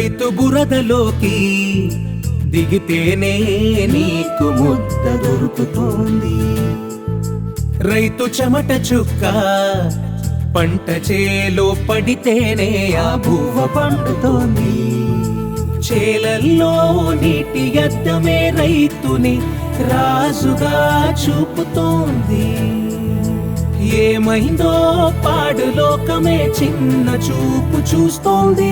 రైతు బురదలోకి దిగితేనే నీకు ముద్ద దొరుకుతోంది రైతు చెమట చుక్క పంట చేలో పడితేనే ఆ భూవ పండుతోంది చేలల్లో నీటి అద్దమే రైతుని రాజుగా చూపుతోంది ఏమైందో పాడు లోకమే చిన్న చూపు చూస్తోంది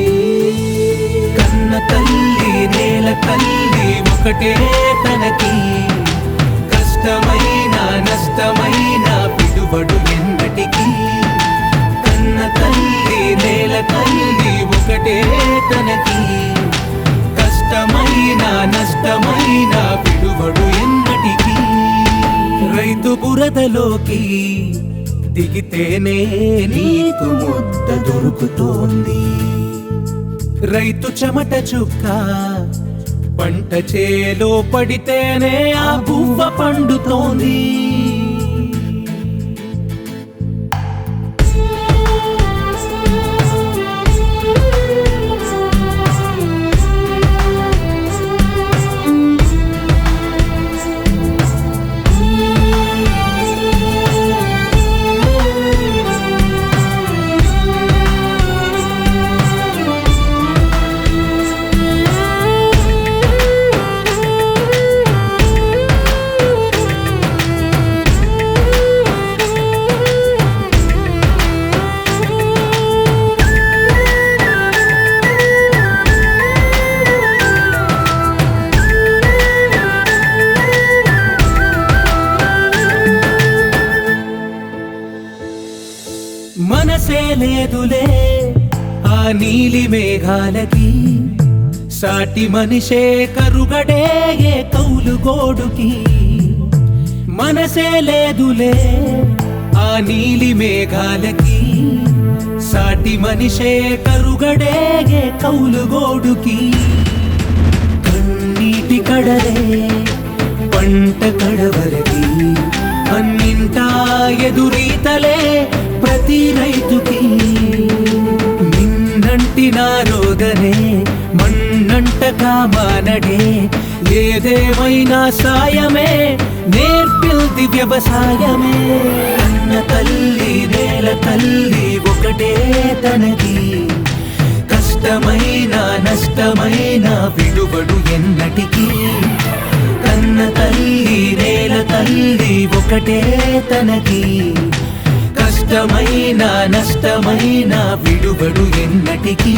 కన్న తల్లి నేల తల్లి ఒకటే తనకి కష్టమైన నష్టమైన పిడుబడు ఎన్నటికీ కన్న తల్లి నేల తల్లి ఒకటే తనకి కష్టమైన నష్టమైన పిడుబడు ఎన్నటికీ రైతు బురదలోకి దిగితేనే నీకు ముద్ద దొరుకుతోంది రైతు చెమట చుక్క పంట చేలో పడితేనే ఆ పువ్వ పండుతోంది మనసే లేదులే ఆ నీలి మేఘాలకి సాటి మనిషే కరుగడే ఏ కౌలు గోడుకి మనసే లేదులే ఆ నీలి మేఘాలకి సాటి మనిషే కరుగడే ఏ కౌలు గోడుకి కన్నీటి కడలే పంట కడవరకి అన్నింటా ఎదురీతలే ప్రతి రైతుకి నిన్నంటి నా రోదనే మన్నంట కామానడే ఏదేమైనా సాయమే నేర్పిల్ది వ్యవసాయమే కన్న తల్లి నేల తల్లి ఒకటే తనకి కష్టమైన నష్టమైన విడుబడు ఎన్నటికీ కన్న తల్లి నేల తల్లి ఒకటే తనకి కష్టమైన నష్టమైన విడుబడు ఎన్నటికీ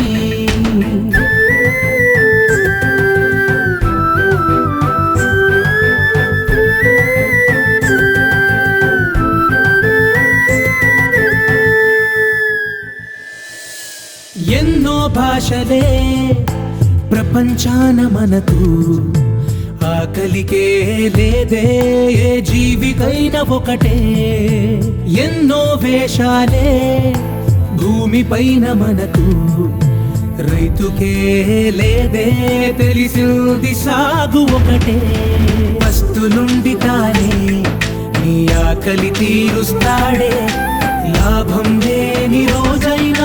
ఎన్నో భాషలే ప్రపంచాన మనకు ఆకలికే లేదే ఏ జీవికైనా ఒకటే ఎన్నో వేషాలే భూమిపైన మనకు రైతుకే లేదే తెలిసింది సాగు ఒకటే వస్తులుండి తానే నీ ఆకలి తీరుస్తాడే లాభం లేని రోజైనా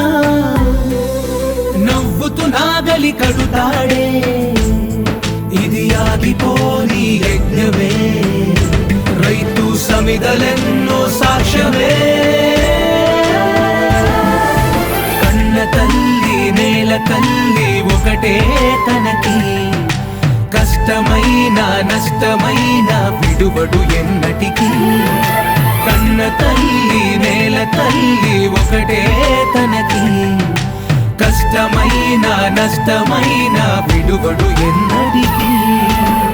నవ్వుతూ నాగలి కడుతాడే ఇది ఆగిపోని యజ్ఞమే రైతు సమిదలెన్నో సాక్ష్యమే కన్న తల్లి నేల తల్లి ఒకటే తనకి కష్టమైన నష్టమైన విడుబడు ఎన్నటికీ కన్న తల్లి నేల తల్లి ఒకటే తనకి కష్టమైన నష్టమైన విడుబడు ఎన్నటికీ